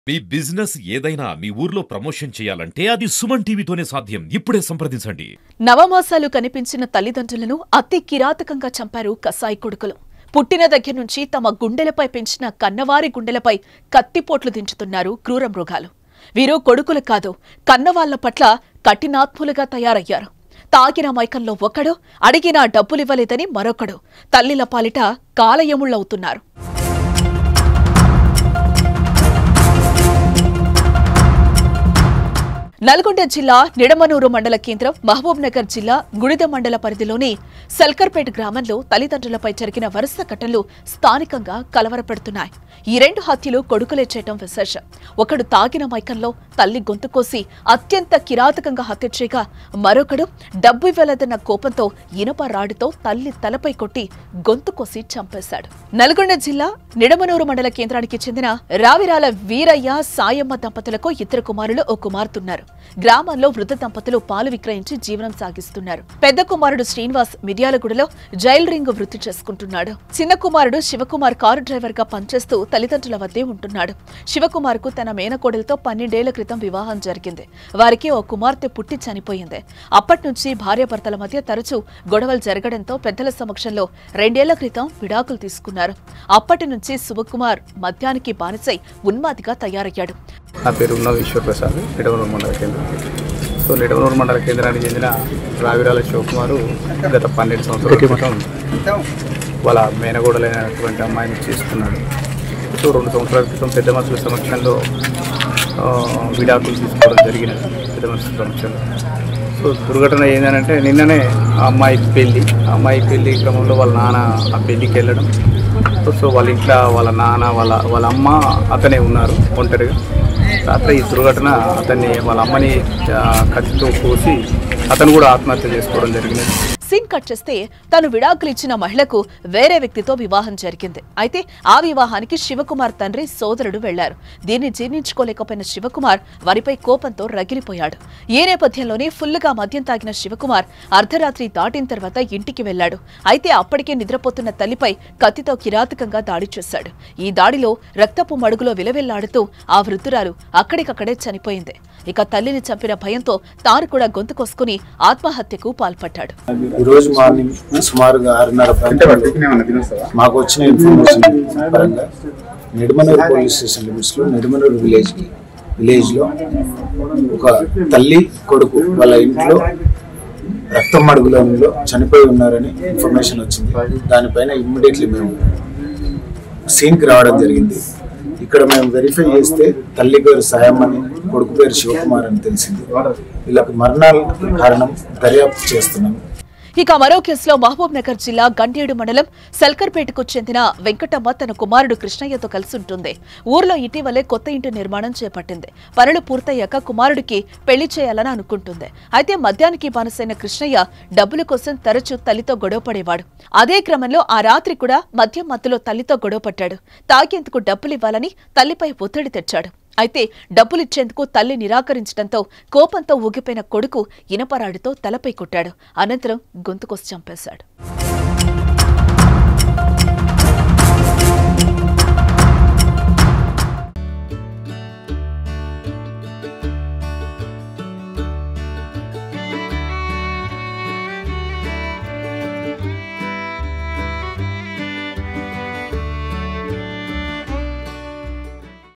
మీ business ఏదైనా మీ ఊర్లో promotion చేయాలంటే అది సుమన్ టీవీతోనే సాధ్యం ఇప్పుడే సంప్రదించండి నవమాసాలు కనిపించిన తల్లిదండ్రులను అతి కిరాతకంగా చంపారు కసాయి కొడుకులు పుట్టిన దగ్గర నుంచి తమ గుండెలపై పెంచిన కన్నవారి గుండెలపై కత్తిపోట్లు దించుతున్నారు క్రూర మృగాలు వీరు కొడుకులు కాదు కన్నవాళ్ల పట్ల కఠినాత్ములుగా తయారయ్యారు తాగిన మైకంలో ఒకడు అడిగినా డబ్బులివ్వలేదని మరొకడు తల్లిల పాలిట కాలయముళ్ళవుతున్నారు నల్గొండ జిల్లా నిడమనూరు మండల కేంద్రం మహబూబ్ నగర్ జిల్లా గుడిద మండల పరిధిలోని సల్కర్పేట్ గ్రామంలో తల్లిదండ్రులపై జరిగిన వరుస ఘటనలు స్థానికంగా కలవరపెడుతున్నాయి ఈ రెండు హత్యలు కొడుకులే చేయటం విశేషం ఒకడు తాగిన మైకంలో తల్లి గొంతు కోసి అత్యంత కిరాతకంగా హత్య చేయగా మరొకడు డబ్బు ఇవ్వలేదన్న కోపంతో ఇనుప రాడుతో తల్లి తలపై కొట్టి గొంతు కోసి చంపేశాడు నల్గొండ జిల్లా నిడమనూరు మండల కేంద్రానికి చెందిన రావిరాల వీరయ్య సాయమ్మ దంపతులకు ఇద్దరు కుమారులు ఓ కుమార్తెన్నారు గ్రామంలో వృద్ధ దంపతులు పాలు విక్రయించి జీవనం సాగిస్తున్నారు పెద్ద కుమారుడు శ్రీనివాస్ మిర్యాలగూడలో జైల్ రింగ్ వృత్తి చేసుకుంటున్నాడు చిన్న కుమారుడు శివకుమార్ కారు డ్రైవర్ గా పనిచేస్తూ తల్లిదండ్రుల వద్దే ఉంటున్నాడు శివకుమార్ కు తన మేనకోడలతో పన్నెండేళ్ల క్రితం వివాహం జరిగింది వారికి ఓ కుమార్తె పుట్టి చనిపోయింది అప్పటి నుంచి భార్యాభర్తల మధ్య తరచూ గొడవలు జరగడంతో పెద్దల సమక్షంలో రెండేళ్ల క్రితం విడాకులు తీసుకున్నారు అప్పటి నుంచి శివకుమార్ మద్యానికి బానిసై ఉన్మాదిగా తయారయ్యాడు నా పేరు ఉన్న ఈశ్వర్ ప్రసాద్ నిడవనూరు మండల కేంద్రం సో నిడవనూరు మండల కేంద్రానికి చెందిన రావిరాల శివకుమారు గత పన్నెండు సంవత్సరాల క్రితం వాళ్ళ మేనగోడలైనటువంటి అమ్మాయిని చేసుకున్నాడు సో రెండు సంవత్సరాల క్రితం పెద్ద మనుషుల సమక్షంలో ఆ, విడాకులు తీసుకోవడం జరిగినది పెద్ద మనుషుల సమక్షంలో సో దుర్ఘటన ఏంటంటే నిన్ననే ఆ అమ్మాయి పెళ్ళి ఆ అమ్మాయి పెళ్లి క్రమంలో వాళ్ళ నాన్న ఆ పెళ్ళికి వెళ్ళడం సో వాళ్ళ ఇంట్లో వాళ్ళ నాన్న వాళ్ళ వాళ్ళ అమ్మ అతనే ఉన్నారు ఒంటరిగా రాత్రి ఈ దుర్ఘటన అతన్ని వాళ్ళ అమ్మని ఆ, కత్తితో కోసి అతను కూడా ఆత్మహత్య చేసుకోవడం జరిగింది సీన్ కట్ చేస్తే తాను విడాకులు ఇచ్చిన మహిళకు వేరే వ్యక్తితో వివాహం జరిగింది అయితే ఆ వివాహానికి శివకుమార్ తండ్రి సోదరుడు వెళ్లారు దీన్ని జీర్ణించుకోలేకపోయిన శివకుమార్ వారిపై కోపంతో రగిలిపోయాడు ఈ నేపథ్యంలోనే ఫుల్లుగా మద్యం తాగిన శివకుమార్ అర్ధరాత్రి దాటిన తర్వాత ఇంటికి వెళ్లాడు అయితే అప్పటికే నిద్రపోతున్న తల్లిపై కత్తితో కిరాతకంగా దాడి చేశాడు ఈ దాడిలో రక్తపు మడుగులో విలవిల్లాడుతూ ఆ వృద్ధురాలు అక్కడికక్కడే చనిపోయింది ఇక తల్లిని చంపిన భయంతో తాను కూడా గొంతు కోసుకుని ఆత్మహత్యకు పాల్పడ్డాడు ఈ రోజు మార్నింగ్ సుమారుగా ఆరున్నర ప్రాంతంలో మాకు వచ్చిన ఇన్ఫర్మేషన్ పరంగా నిడమనూరు పోలీస్ స్టేషన్ లిమిట్స్ లో నిడమనూరు విలేజ్ కి విలేజ్ లో ఒక తల్లి కొడుకు వాళ్ళ ఇంట్లో రక్తం మడుగులో చనిపోయి ఉన్నారని ఇన్ఫర్మేషన్ వచ్చింది దానిపైన ఇమ్మీడియట్లీ మేము సీన్ కి రావడం జరిగింది ఇక్కడ మేము వెరిఫై చేస్తే తల్లి పేరు సాయం అని కొడుకు పేరు శివకుమార్ అని తెలిసింది వీళ్ళకి మరణాల కారణం దర్యాప్తు చేస్తున్నాం ఇక మరో కేసులో మహబూబ్ నగర్ జిల్లా గండేడు మండలం సల్కర్పేటకు చెందిన వెంకటమ్మ తన కుమారుడు కృష్ణయ్యతో కలిసి ఉంటుంది ఊర్లో ఇటీవలే కొత్త ఇంటి నిర్మాణం చేపట్టింది పనులు పూర్తయ్యాక కుమారుడికి పెళ్లి చేయాలని అనుకుంటుంది అయితే మద్యానికి బానిసైన కృష్ణయ్య డబ్బుల కోసం తరచూ తల్లితో గొడవపడేవాడు అదే క్రమంలో ఆ రాత్రి కూడా మద్యం మత్తులో తల్లితో గొడవపడ్డాడు తాగేందుకు డబ్బులు ఇవ్వాలని తల్లిపై ఒత్తిడి తెచ్చాడు అయితే డబ్బులిచ్చేందుకు తల్లి నిరాకరించడంతో కోపంతో ఊగిపోయిన కొడుకు ఇనపరాడితో తలపై కొట్టాడు అనంతరం గొంతుకొసి చంపేశాడు